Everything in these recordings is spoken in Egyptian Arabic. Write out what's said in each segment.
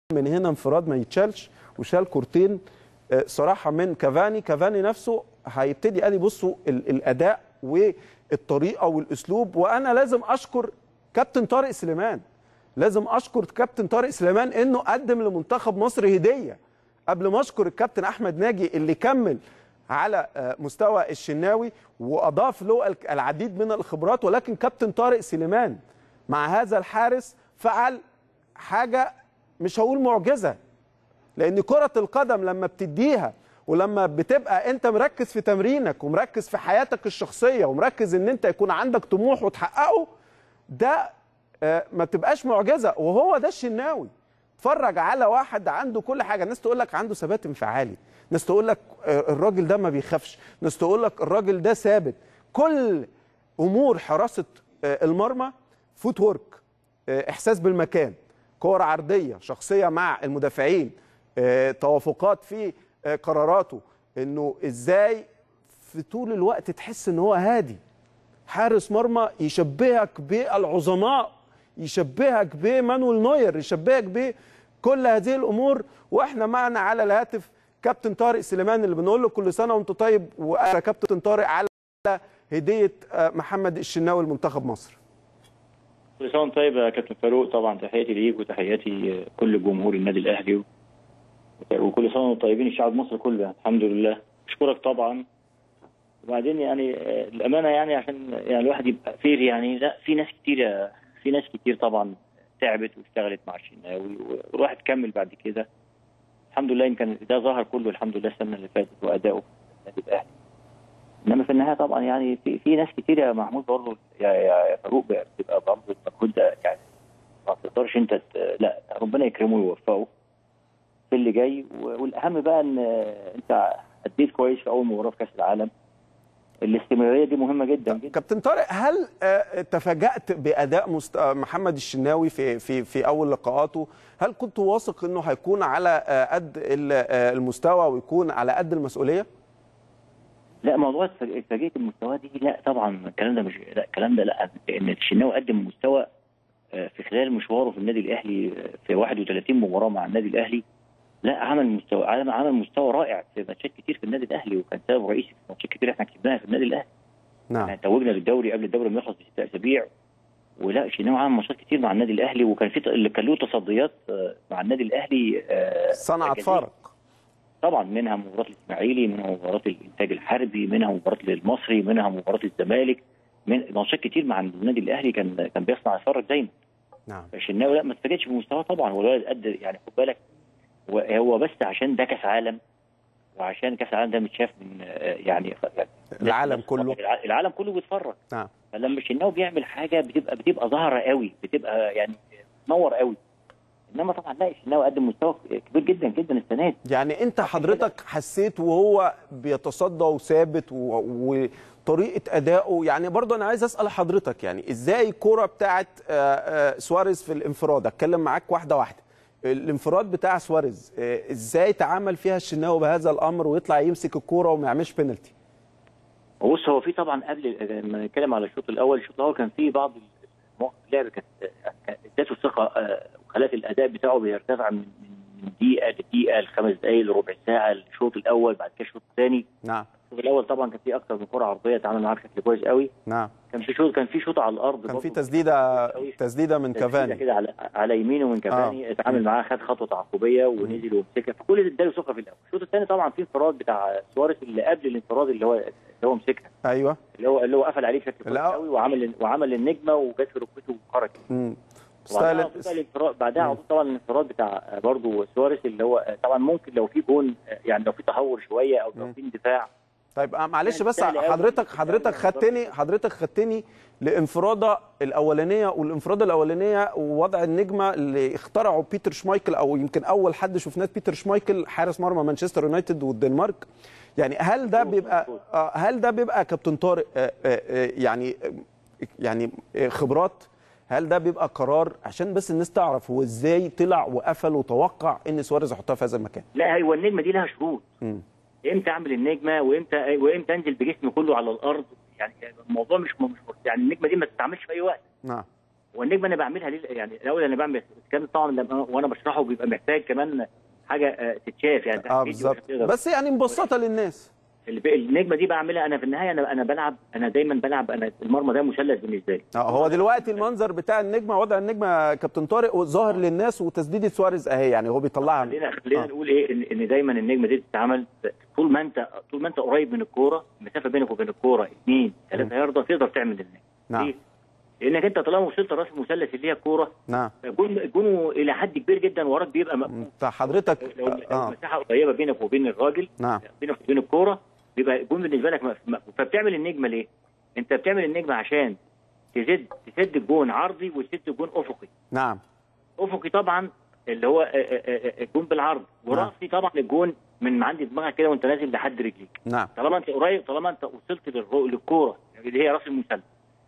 من هنا انفراد ما يتشالش وشال كورتين آه، صراحه من كافاني كافاني نفسه هيبتدي قال بصوا ال- الاداء والطريقه والاسلوب وانا لازم اشكر كابتن طارق سليمان لازم اشكر كابتن طارق سليمان انه قدم لمنتخب مصر هديه قبل ما اشكر الكابتن احمد ناجي اللي كمل على آه، مستوى الشناوي واضاف له الك- العديد من الخبرات ولكن كابتن طارق سليمان مع هذا الحارس فعل حاجه مش هقول معجزه لان كره القدم لما بتديها ولما بتبقى انت مركز في تمرينك ومركز في حياتك الشخصيه ومركز ان انت يكون عندك طموح وتحققه ده آه، ما تبقاش معجزه وهو ده الشناوي اتفرج على واحد عنده كل حاجه الناس تقول لك عنده ثبات انفعالي ناس تقول لك آه، الراجل ده ما بيخافش ناس تقول لك الراجل ده ثابت كل امور حراسه آه، المرمى فوت ورك آه، احساس بالمكان كور عرضيه شخصيه مع المدافعين آه، توافقات في آه، قراراته انه ازاي في طول الوقت تحس ان هو هادي حارس مرمى يشبهك بالعظماء يشبهك بمانويل نوير يشبهك بكل هذه الامور واحنا معنا على الهاتف كابتن طارق سليمان اللي بنقول له كل سنه وانت طيب وانا كابتن طارق على هديه آه، محمد الشناوي لمنتخب مصر كل سنه وانت طيب يا كابتن فاروق طبعا تحياتي ليك وتحياتي كل جمهور النادي الاهلي وكل سنه وانتم طيبين الشعب المصري كله الحمد لله اشكرك طبعا وبعدين يعني آه، الامانه يعني عشان يعني الواحد يبقى فير يعني لا في ناس كتير في ناس كتير طبعا تعبت واشتغلت مع الشناوي والواحد كمل بعد كده الحمد لله يمكن ده ظهر كله الحمد لله السنه اللي فاتت واداؤه في النادي الاهلي انما في النهايه طبعا يعني في, في ناس كتير يا محمود برضه يا, يا يا فاروق بتبقى برضه المجهود ده يعني ما تقدرش انت ت- لا ربنا يكرمه ويوفقه في اللي جاي و- والاهم بقى ان انت اديت كويس في اول مباراه في كاس العالم الاستمراريه دي مهمه جدا جدا كابتن طارق هل آه، تفاجأت بأداء مست... آه، محمد الشناوي في في في أول لقاءاته؟ هل كنت واثق إنه هيكون على آه، قد ال- آه، المستوى ويكون على قد المسؤولية؟ لا موضوع اتفاج- اتفاجئت المستوى دي لا طبعا الكلام ده مش لا الكلام ده لا لان الشناوي قدم مستوى آه، في خلال مشواره في النادي الاهلي آه، في 31 مباراه مع النادي الاهلي لا عمل مستوى عمل عمل مستوى رائع في ماتشات كتير في النادي الاهلي وكان سبب رئيسي في ماتشات كتير احنا كسبناها في النادي الاهلي نعم يعني توجنا بالدوري قبل الدوري ما يخلص بست اسابيع ولا شناوي عمل ماتشات كتير مع النادي الاهلي وكان في اللي كان له تصديات آه، مع النادي الاهلي آه، صنعت جديد. فارق طبعا منها مباراه الاسماعيلي منها مباراه الانتاج الحربي منها مباراه المصري منها مباراه الزمالك من ماتشات كتير مع النادي الاهلي كان كان بيصنع فرق دايما نعم الشناوي لا ما اتفاجئش بمستواه طبعا هو الولد قد يعني خد بالك هو- هو بس عشان ده كاس عالم وعشان كاس العالم ده متشاف من آه، يعني يعني العالم كله الع- العالم كله بيتفرج نعم فلما الشناوي بيعمل حاجه بتبقى بتبقى ظاهره قوي بتبقى يعني تنور قوي انما طبعا لا الشناوي قدم مستوى كبير جدا جدا السنه دي يعني أنت حضرتك حسيت وهو بيتصدى وثابت و... وطريقة أدائه يعني برضه أنا عايز أسأل حضرتك يعني إزاي الكرة بتاعت آه، آه، سواريز في الانفراد أتكلم معاك واحدة واحدة الانفراد بتاع سواريز آه، ازاي تعامل فيها الشناوي بهذا الامر ويطلع يمسك الكوره وما يعملش بينالتي بص هو في طبعا قبل لما نتكلم على الشوط الاول الشوط الاول كان في بعض مواقف اللعب كانت كانت ادته ثقه آه، وخلت الاداء بتاعه بيرتفع من من دقيقه لدقيقه لخمس دقائق لربع ساعه الشوط الاول بعد كده الشوط الثاني نعم الشوط الاول طبعا كان في اكتر من كره عرضيه اتعامل معاها بشكل كويس قوي نعم كان في شوط كان في شوط على الارض كان في برضه تسديده قوي. تسديده من تسديدة كافاني كده على على يمينه من كافاني اتعامل معاه خد خطوه تعاقبيه ونزل ومسكها فكل ده اداله ثقه في الاول الشوط الثاني طبعا في انفراد بتاع سواريز اللي قبل الانفراد اللي هو اللي هو مسكها ايوه اللي هو اللي هو قفل عليه بشكل كويس لا. قوي وعمل وعمل النجمه وجت في ركبته وخرج امم وبعدها على ستايل طول الانفراد بعدها على طول طبعا الانفراد بتاع برضه سواريز اللي هو طبعا ممكن لو في جون يعني لو في تهور شويه او لو في اندفاع طيب آه، معلش يعني بس سهل أوي. حضرتك سهل حضرتك أوي. خدتني حضرتك خدتني لانفراده الاولانيه والانفراده الاولانيه ووضع النجمه اللي اخترعه بيتر شمايكل او يمكن اول حد شفناه بيتر شمايكل حارس مرمى مانشستر يونايتد والدنمارك يعني هل ده مظبوط، بيبقى مظبوط. آه، هل ده بيبقى كابتن طارق آه، آه، آه، يعني آه، يعني آه، خبرات هل ده بيبقى قرار عشان بس الناس تعرف هو ازاي طلع وقفل وتوقع ان سواريز يحطها في هذا المكان لا هو النجمه دي لها شروط مم. امتى اعمل النجمه وامتى وامتى انزل بجسمي كله على الارض يعني الموضوع مش مش يعني النجمه دي ما تتعملش في اي وقت نعم هو النجمه انا بعملها ليه يعني الاول انا بعمل كان طبعا لما وانا بشرحه بيبقى محتاج كمان حاجه آه، تتشاف يعني اه فيديو بالظبط عشان تقدر- بس يعني مبسطه للناس الب- النجمه دي بعملها انا في النهايه انا انا بلعب انا دايما بلعب انا المرمى ده مثلث بالنسبه لي اه هو دلوقتي المنظر بتاع النجمه وضع النجمه كابتن طارق ظاهر للناس وتسديده سواريز اهي يعني هو بيطلعها خلينا خلينا آه. نقول ايه ان, إن دايما النجمه دي بتتعمل طول ما انت طول ما انت قريب من الكوره المسافه بينك وبين الكوره 2 3 ياردة تقدر تعمل النجمه نعم ليه؟ لانك انت طالما وصلت راس المثلث اللي هي الكوره نعم جون جونه الى حد كبير جدا وراك بيبقى مقفول انت حضرتك لو لو اه المساحه قريبه بينك وبين الراجل نعم بينك وبين الكوره بيبقى الجون بالنسبه لك مقف- مقفول فبتعمل النجمه ليه؟ انت بتعمل النجمه عشان تسد تسد الجون عرضي وتسد الجون افقي نعم افقي طبعا اللي هو آه، آه، آه، الجون بالعرض وراسي طبعا الجون من عند دماغك كده وانت نازل لحد رجليك نعم طالما انت قريب طالما انت وصلت للرو- للكوره اللي هي راس المثلث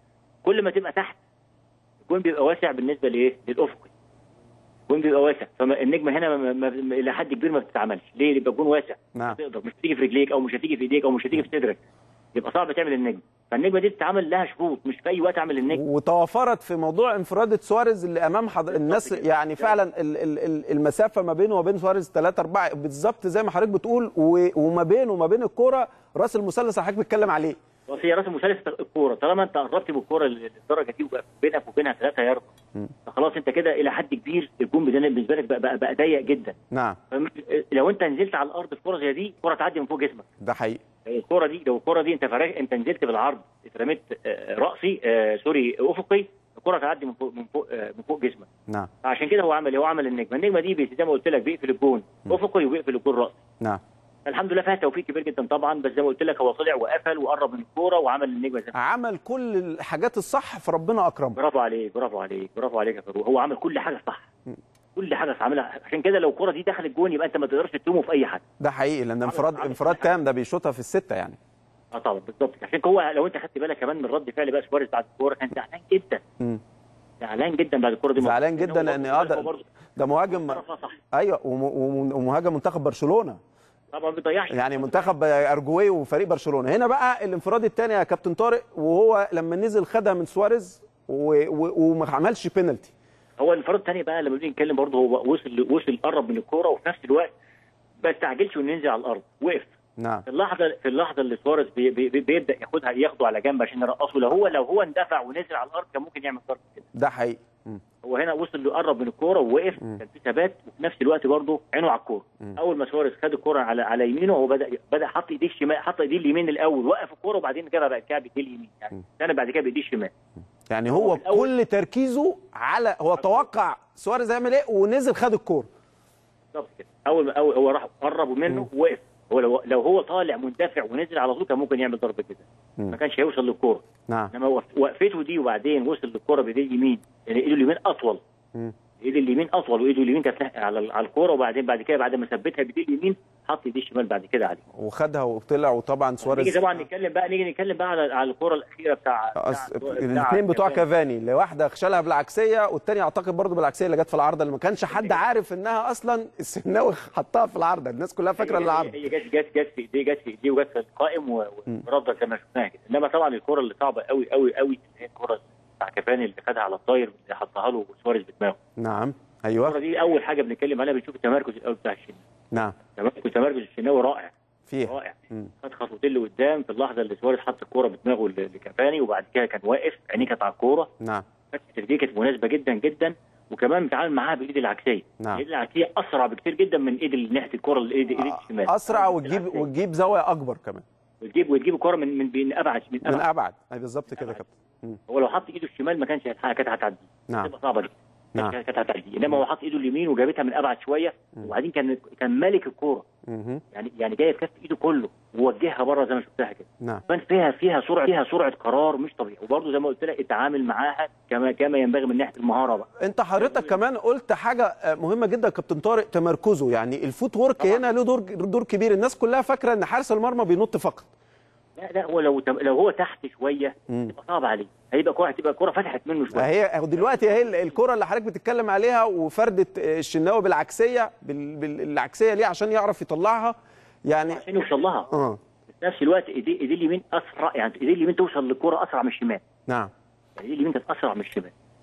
كل ما تبقى تحت الجون بيبقى واسع بالنسبه لايه؟ للافقي الجون بيبقى واسع فالنجمه هنا ما- ما- ما- الى حد كبير ما بتتعملش ليه؟ يبقى الجون واسع نعم تقدر مش هتيجي في رجليك او مش هتيجي في ايديك او مش هتيجي في صدرك يبقى صعب تعمل النجمه فالنجمه دي بتتعمل لها شروط مش في اي وقت اعمل النجمه وتوافرت في موضوع انفرادة سواريز اللي امام حضر... الناس كده. يعني فعلا ال... ال... ال- المسافه ما بينه وبين سواريز 3 4 بالظبط زي ما حضرتك بتقول و... وما بينه وما بين الكوره راس المثلث اللي حضرتك بتتكلم عليه بس هي راس المثلث الكوره طالما انت قربت من الكوره للدرجه دي وبقى بينك وبينها 3 يارد مم. فخلاص انت كده الى حد كبير الجون بدنا- بالنسبه لك بقى, بقى, بقى ضيق جدا نعم فم- لو انت نزلت على الارض في كوره زي دي الكوره تعدي من فوق جسمك ده حقيقي لو الكوره دي لو الكوره دي انت فرق انت نزلت بالعرض اترميت آه، راسي آه، سوري افقي الكوره تعدي من فوق من فوق آه، من فوق جسمك نعم فعشان كده هو عمل هو عمل النجمه النجمه دي بي- زي ما قلت لك بيقفل الجون افقي وبيقفل الجون راسي نعم الحمد لله فيها توفيق كبير جدا طبعا بس زي ما قلت لك هو طلع وقفل وقرب من الكوره وعمل النجمه زي ما عمل كل الحاجات الصح فربنا اكرمه برافو عليك برافو عليك برافو عليك يا فاروق هو عمل كل حاجه صح كل حاجه عملها عشان كده لو الكوره دي دخلت جون يبقى انت ما تقدرش تلومه في اي حاجه ده حقيقي لان انفراد عمل- انفراد تام ده بيشوطها في السته يعني اه طبعا بالظبط عشان هو لو انت خدت بالك كمان من رد فعل بقى سواريز بعد الكوره كان زعلان جدا مم. زعلان جدا بعد الكوره دي زعلان لأن جدا هو لان برضه- اه هو ده, برضه ده مهاجم طرفها صح ايوه وم- وم- ومهاجم منتخب برشلونه طبعا ما بيضيعش يعني منتخب ارجواي وفريق برشلونه هنا بقى الانفراد الثاني يا كابتن طارق وهو لما نزل خدها من سواريز و- و- وما عملش بينالتي هو الانفراد الثاني بقى لما بنيجي نتكلم برضه هو وصل وصل قرب من الكوره وفي نفس الوقت ما استعجلش انه ينزل على الارض وقف نعم في اللحظه في اللحظه اللي سواريز بي بي بي بيبدا ياخدها ياخده على جنب عشان يرقصه لو هو لو هو اندفع ونزل على الارض كان ممكن يعمل ضربه كده ده حقيقي مم. هو هنا وصل له قرب من الكوره ووقف مم. كان في ثبات وفي نفس الوقت برضه عينه على الكوره مم. اول ما سواريز خد الكوره على على يمينه هو بدا بدا حط ايديه الشمال حط ايديه اليمين الاول وقف الكوره وبعدين كده بقى كده بايديه اليمين يعني مم. ثاني بعد كده بايديه الشمال يعني هو هو في الأول- كل تركيزه على هو توقع سواريز هيعمل ايه ونزل خد الكوره بالظبط كده اول ما اول هو راح قرب منه ووقف هو لو لو هو طالع مندفع ونزل على طول كان ممكن يعمل ضربه كده مم. ما كانش هيوصل للكوره نعم انما وقف- وقفته دي وبعدين وصل للكوره بايديه اليمين يعني ايده اليمين اطول مم. ايده اليمين اطول وايده اليمين كانت ناحية على على الكوره وبعدين بعد كده بعد ما ثبتها بايديه اليمين حط ايديه الشمال بعد كده عليه وخدها وطلع وطبعا نيجي سواريز طبعا نتكلم بقى نيجي نتكلم بقى على على الكوره الاخيره بتاع أص- بتاع- الاثنين بتوع كافاني اللي واحده شالها بالعكسيه والتاني اعتقد برضه بالعكسيه اللي جت في العارضه اللي ما كانش حد عارف انها اصلا السناوي حطها في العارضه الناس كلها فاكره هي- العارضه هي جت جت جت في ايديه جت في ايديه وجت في القائم و- ورده زي ما شفناها كده انما طبعا الكوره اللي صعبه قوي قوي قوي اللي هي الكوره بتاع كافاني اللي خدها على الطاير اللي حطها له سواريز بدماغه نعم الكوره ايوه دي اول حاجه بنتكلم عليها بنشوف التمركز الاول بتاع الشناوي نعم تمركز تمركز الشناوي رائع فيها رائع مم. خد خطوتين لقدام في اللحظه اللي سواريز حط الكوره بدماغه ل- لكافاني وبعد كده كان واقف عينيه كانت على الكوره نعم فتحه دي كانت مناسبه جدا جدا وكمان بيتعامل معاها بالايد العكسيه نعم. الايد العكسيه اسرع بكتير جدا من ايد اللي ناحيه الكوره الايد ايد الشمال اسرع وتجيب وتجيب زاويه اكبر كمان وتجيب وتجيب الكوره من من من ابعد من من ابعد ابعد اي بالظبط كده يا كابتن مم. هو لو حط ايده الشمال ما كانش هيتحقق كانت هتعدي نعم تبقى صعبه جدا نعم. كانت كانت هتعدي انما هو حط ايده اليمين وجابتها من ابعد شويه وبعدين كان كان مالك الكوره مهم. يعني يعني جايه في كف ايده كله ووجهها بره زي ما شفتها كده نعم كمان فيها فيها سرعه فيها سرعه قرار مش طبيعي وبرده زي ما قلت لك التعامل معاها كما كما ينبغي من ناحيه المهاره بقى انت حضرتك كمان قلت حاجه آه، مهمه جدا يا كابتن طارق تمركزه يعني الفوت وورك طبعا. هنا له دور دور كبير الناس كلها فاكره ان حارس المرمى بينط فقط لا لا هو لو تم- لو هو تحت شويه مم. تبقى صعب عليه هيبقى كوره هتبقى كوره فتحت منه شويه هي اهو دلوقتي اهي ال- الكره اللي حضرتك بتتكلم عليها وفردت آه، الشناوي بالعكسيه بال- بالعكسيه ليه عشان يعرف يطلعها يعني عشان يوصل لها اه في نفس الوقت ايديه ايديه اليمين اسرع يعني ايديه اليمين توصل للكوره اسرع من الشمال نعم يعني ايديه اليمين كانت اسرع من الشمال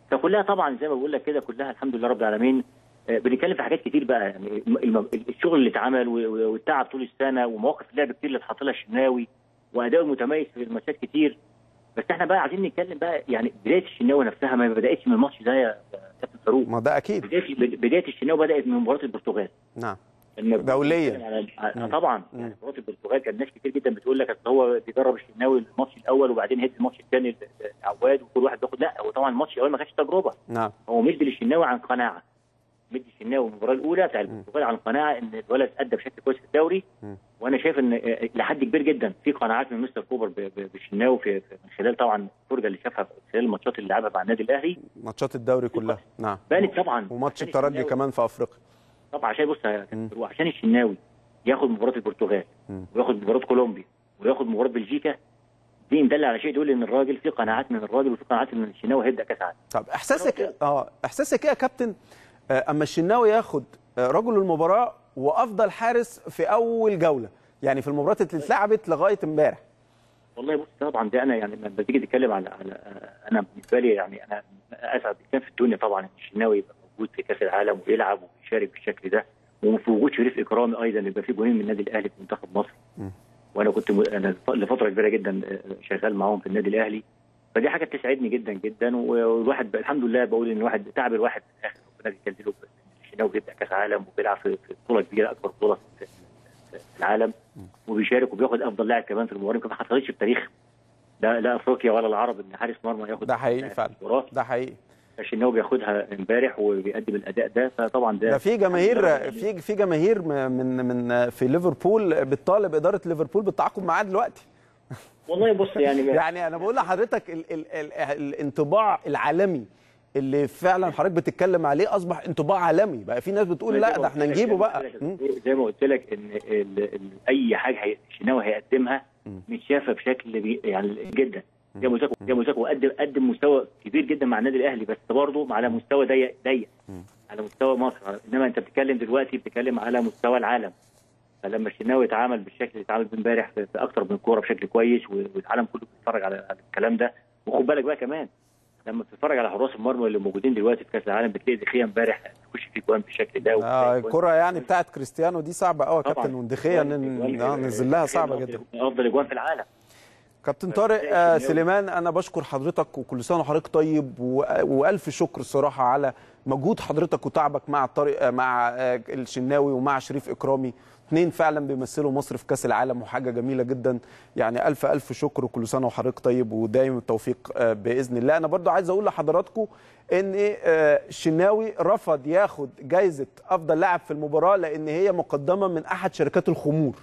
فكلها طبعا زي ما بقول لك كده كلها الحمد لله رب العالمين آه، بنتكلم في حاجات كتير بقى يعني الم- الشغل اللي اتعمل و- و- والتعب طول السنه ومواقف اللعب كتير اللي اتحط لها الشناوي واداؤه المتميز في الماتشات كتير بس احنا بقى عايزين نتكلم بقى يعني بدايه الشناوي نفسها ما بداتش من الماتش ده يا كابتن فاروق ما ده اكيد بدايه بدايه الشناوي بدات من مباراه البرتغال نعم إن دولياً. على- على- مم. طبعا مم. يعني مباراه البرتغال كان ناس كتير جدا بتقول لك اصل هو بيجرب الشناوي الماتش الاول وبعدين هدي الماتش الثاني لعواد وكل واحد بياخد لا هو طبعا الماتش الاول ما كانش تجربه نعم هو مدي للشناوي عن قناعه مدي الشناوي المباراه الاولى بتاع البرتغال عن قناعه ان الولد ادى بشكل كويس في الدوري مم. وانا شايف ان آه، لحد كبير جدا في قناعات من مستر كوبر ب- ب- بالشناوي في في- من خلال طبعا الفرجه اللي شافها خلال الماتشات اللي لعبها مع النادي الاهلي ماتشات الدوري كلها نعم بانت طبعا وماتش عشان الترجي الشناوي- كمان في افريقيا طبعا عشان بص يا كابتن مم. فاروق، عشان الشناوي ياخد مباراه البرتغال مم. وياخد مباراه كولومبيا وياخد مباراه بلجيكا دي مدل على شيء يقول ان الراجل في قناعات من الراجل وفي قناعات ان الشناوي هيبدا كاس عالم طب احساسك اه احساسك ايه يا كابتن آه، اما الشناوي ياخد آه، رجل المباراه وافضل حارس في اول جوله يعني في المباريات اللي اتلعبت لغايه امبارح والله بص طبعا ده انا يعني لما تيجي تتكلم على على انا بالنسبه لي يعني انا اسعد انسان في الدنيا طبعا ان الشناوي يبقى موجود في كاس العالم ويلعب ويشارك بالشكل ده وفي وجود شريف اكرامي ايضا يبقى في جونين من النادي الاهلي في منتخب مصر م. وانا كنت م... انا لفتره كبيره جدا شغال معاهم في النادي الاهلي فدي حاجه بتسعدني جدا جدا والواحد ب... الحمد لله بقول ان الواحد تعب الواحد في الاخر ربنا بيكلله الشناوي بيبدا كاس عالم وبيلعب في في بطوله كبيره اكبر بطوله في في العالم وبيشارك وبياخد افضل لاعب كمان في المباراه يمكن ما حصلتش في التاريخ لا لا افريقيا ولا العرب ان حارس مرمى ياخد ده حقيقي فعلا المباراه ده حقيقي الشناوي بياخدها امبارح وبيقدم الاداء ده فطبعا ده ده في جماهير في في جماهير م- من من في ليفربول بتطالب اداره ليفربول بالتعاقد معاه دلوقتي والله بص يعني يعني انا بقول لحضرتك ال ال ال الانطباع العالمي اللي فعلا حضرتك بتتكلم عليه اصبح انطباع عالمي بقى في ناس بتقول لا ده احنا نجيبه بقى م? زي ما قلت لك ان ال ال اي حاجه هي- الشناوي هيقدمها متشافه بشكل بي يعني جدا زي ما قلت لك زي ما قلت لك وقدم قدم مستوى كبير جدا مع النادي الاهلي بس برضه على مستوى ضيق ضيق على مستوى مصر انما انت بتتكلم دلوقتي بتتكلم على مستوى العالم فلما الشناوي اتعامل بالشكل اللي اتعامل بيه امبارح في في اكتر من كوره بشكل كويس والعالم كله بيتفرج على على الكلام ده وخد بالك بقى كمان لما بتتفرج على حراس المرمى اللي موجودين دلوقتي في كاس العالم بتلاقي دخيا امبارح تخش في جوان بالشكل ده آه وبتلاقي جوان- الكره يعني بتاعت كريستيانو دي صعبه قوي يا طبعاً. كابتن وندخيه جوان- آه، ننزل لها صعبه أفضل- جدا افضل اجوان في العالم كابتن طارق آه سليمان انا بشكر حضرتك وكل سنه وحضرتك طيب و- والف شكر الصراحه على مجهود حضرتك وتعبك مع طارق آه، مع آه، الشناوي ومع شريف اكرامي اثنين فعلا بيمثلوا مصر في كاس العالم وحاجه جميله جدا يعني الف الف شكر وكل سنه وحضرتك طيب ودايم التوفيق آه، باذن الله انا برضو عايز اقول لحضراتكم ان آه، الشناوي رفض ياخد جايزه افضل لاعب في المباراه لان هي مقدمه من احد شركات الخمور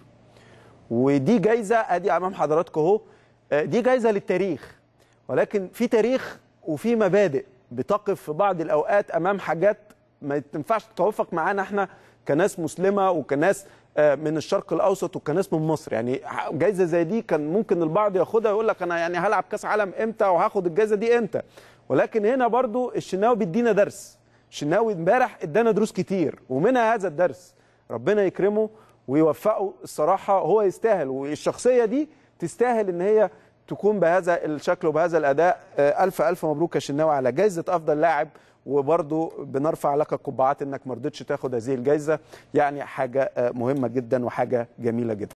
ودي جايزه ادي امام حضراتكم اهو آه، دي جايزه للتاريخ ولكن في تاريخ وفي مبادئ بتقف في بعض الاوقات امام حاجات ما تنفعش تتوافق معانا احنا كناس مسلمه وكناس آه، من الشرق الاوسط وكناس من مصر يعني جايزه زي دي كان ممكن البعض ياخدها ويقول لك انا يعني هلعب كاس عالم امتى وهاخد الجايزه دي امتى ولكن هنا برضو الشناوي بيدينا درس الشناوي امبارح ادانا دروس كتير ومنها هذا الدرس ربنا يكرمه ويوفقه الصراحه هو يستاهل والشخصيه دي تستاهل ان هي تكون بهذا الشكل وبهذا الاداء آه، الف الف مبروك يا شناوي على جائزه افضل لاعب وبرضه بنرفع لك القبعات انك ما رضيتش تاخد هذه الجائزه يعني حاجه آه، مهمه جدا وحاجه جميله جدا